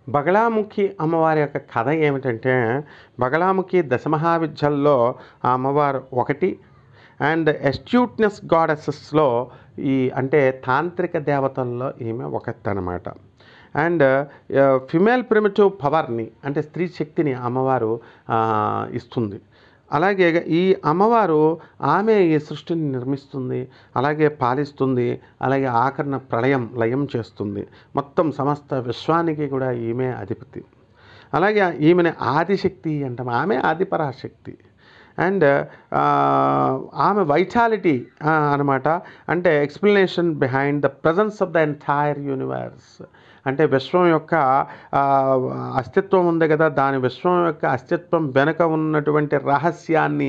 బగళాముఖి అమ్మవారి యొక్క కథ ఏమిటంటే బగళాముఖి దశమహావిద్యల్లో ఆ అమ్మవారు ఒకటి అండ్ ఎస్ట్యూట్నెస్ గాడెసెస్లో ఈ అంటే తాంత్రిక దేవతల్లో ఈమె ఒకటి అనమాట అండ్ ఫిమేల్ ప్రిమిటివ్ పవర్ని అంటే స్త్రీ శక్తిని అమ్మవారు ఆ, ఇస్తుంది అలాగే ఈ అమ్మవారు ఆమె ఈ సృష్టిని నిర్మిస్తుంది అలాగే పాలిస్తుంది అలాగే ఆకరణ ప్రళయం లయం చేస్తుంది మొత్తం సమస్త విశ్వానికి కూడా ఈమె అధిపతి అలాగే ఈమెను ఆదిశక్తి అంటాం ఆమె ఆదిపరాశక్తి అండ్ ఆమె వైటాలిటీ అనమాట అంటే explanation behind the presence of the entire universe అంటే విశ్వం యొక్క ఆ, అస్తిత్వం ఉంది కదా దాని విశ్వం యొక్క అస్తిత్వం వెనుక ఉన్నటువంటి రహస్యాన్ని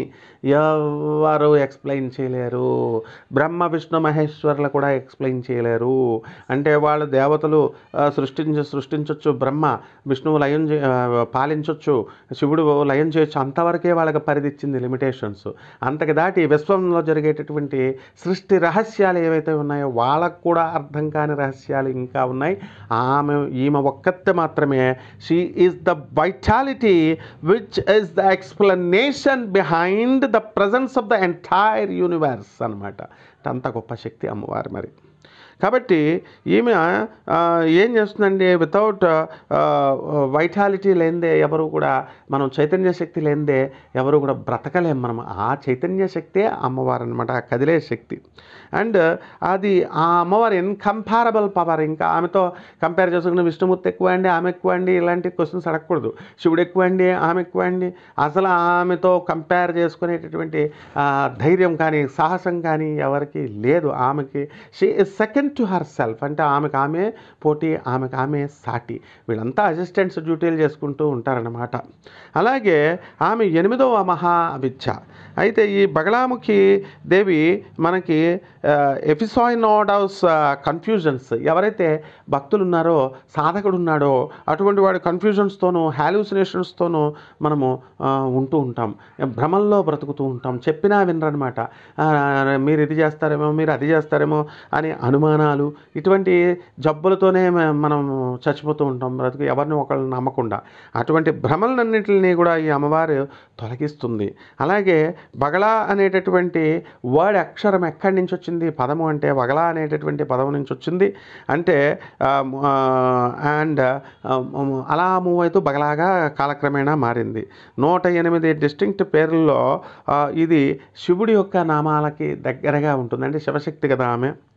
ఎవరు ఎక్స్ప్లెయిన్ చేయలేరు బ్రహ్మ విష్ణు మహేశ్వరులు కూడా ఎక్స్ప్లెయిన్ చేయలేరు అంటే వాళ్ళ దేవతలు ఆ, సృష్టించ సృష్టించవచ్చు బ్రహ్మ విష్ణువు లయం చే- ఆ, పాలించవచ్చు శివుడు లయం చేయొచ్చు అంతవరకే వాళ్ళకి పరిధిచ్చింది లిమిటేషన్స్ అంతకు దాటి విశ్వంలో జరిగేటటువంటి సృష్టి రహస్యాలు ఏవైతే ఉన్నాయో వాళ్ళకు కూడా అర్థం కాని రహస్యాలు ఇంకా ఉన్నాయి ఆమె ఈమె ఒక్కతే మాత్రమే she is the vitality which is the explanation behind the presence of the entire universe అనమాట అంత గొప్ప శక్తి అమ్మవారు మరి కాబట్టి ఈమె ఆ, ఏం చేస్తుందండి వితౌట్ వైటాలిటీ లేనిదే ఎవరు కూడా మనం చైతన్య శక్తి లేనిదే ఎవరు కూడా బ్రతకలేం మనం ఆ చైతన్య శక్తే అమ్మవారు అనమాట ఆ కదిలే శక్తి అండ్ అది ఆ అమ్మవారి ఇన్కంపారబుల్ పవర్ ఇంకా ఆమెతో కంపేర్ చేసుకున్న విష్ణుమూర్తి ఎక్కువ అండి ఆమె ఎక్కువ అండి ఇలాంటి క్వశ్చన్స్ అడగకూడదు శివుడు ఎక్కువ అండి ఆమె ఎక్కువ అండి అసలు ఆమెతో కంపేర్ చేసుకునేటటువంటి ఆ, ధైర్యం కానీ సాహసం కానీ ఎవరికి లేదు ఆమెకి she is second to herself అంటే ఆమెకు ఆమె పోటీ ఆమెకు ఆమె సాటి వీళ్ళంతా అసిస్టెంట్స్ డ్యూటీలు చేసుకుంటూ ఉంటారన్నమాట అలాగే ఆమె ఎనిమిదవ మహా విద్య అయితే ఈ బగళాముఖి దేవి మనకి ఎఫిసాయినోడౌస్ కన్ఫ్యూజన్స్ ఎవరైతే భక్తులు ఉన్నారో సాధకుడు ఉన్నాడో అటువంటి వాడి కన్ఫ్యూజన్స్తోనూ హాల్యూసినేషన్స్తోనూ మనము ఆ, ఉంటూ ఉంటాం భ్రమంలో బ్రతుకుతూ ఉంటాం చెప్పినా వినరనమాట ఆ, మీరు ఇది చేస్తారేమో మీరు అది చేస్తారేమో అని అనుమానాలు ఇటువంటి జబ్బులతోనే మ- మనం చచ్చిపోతూ ఉంటాం బ్రతుకు ఎవరిని ఒకళ్ళు నమ్మకుండా అటువంటి భ్రమలన్నింటినీ కూడా ఈ అమ్మవారు తొలగిస్తుంది అలాగే బగళా అనేటటువంటి వర్డ్ అక్షరం ఎక్కడి నుంచి వచ్చింది పదము అంటే బగళా అనేటటువంటి పదం నుంచి వచ్చింది అంటే అండ్ అలా మూవ్ అవుతూ బగలాగా కాలక్రమేణా మారింది నూట ఎనిమిది డిస్టింక్ట్ పేర్లలో ఆ, ఇది శివుడి యొక్క నామాలకి దగ్గరగా ఉంటుంది అంటే శివశక్తి కదా ఆమె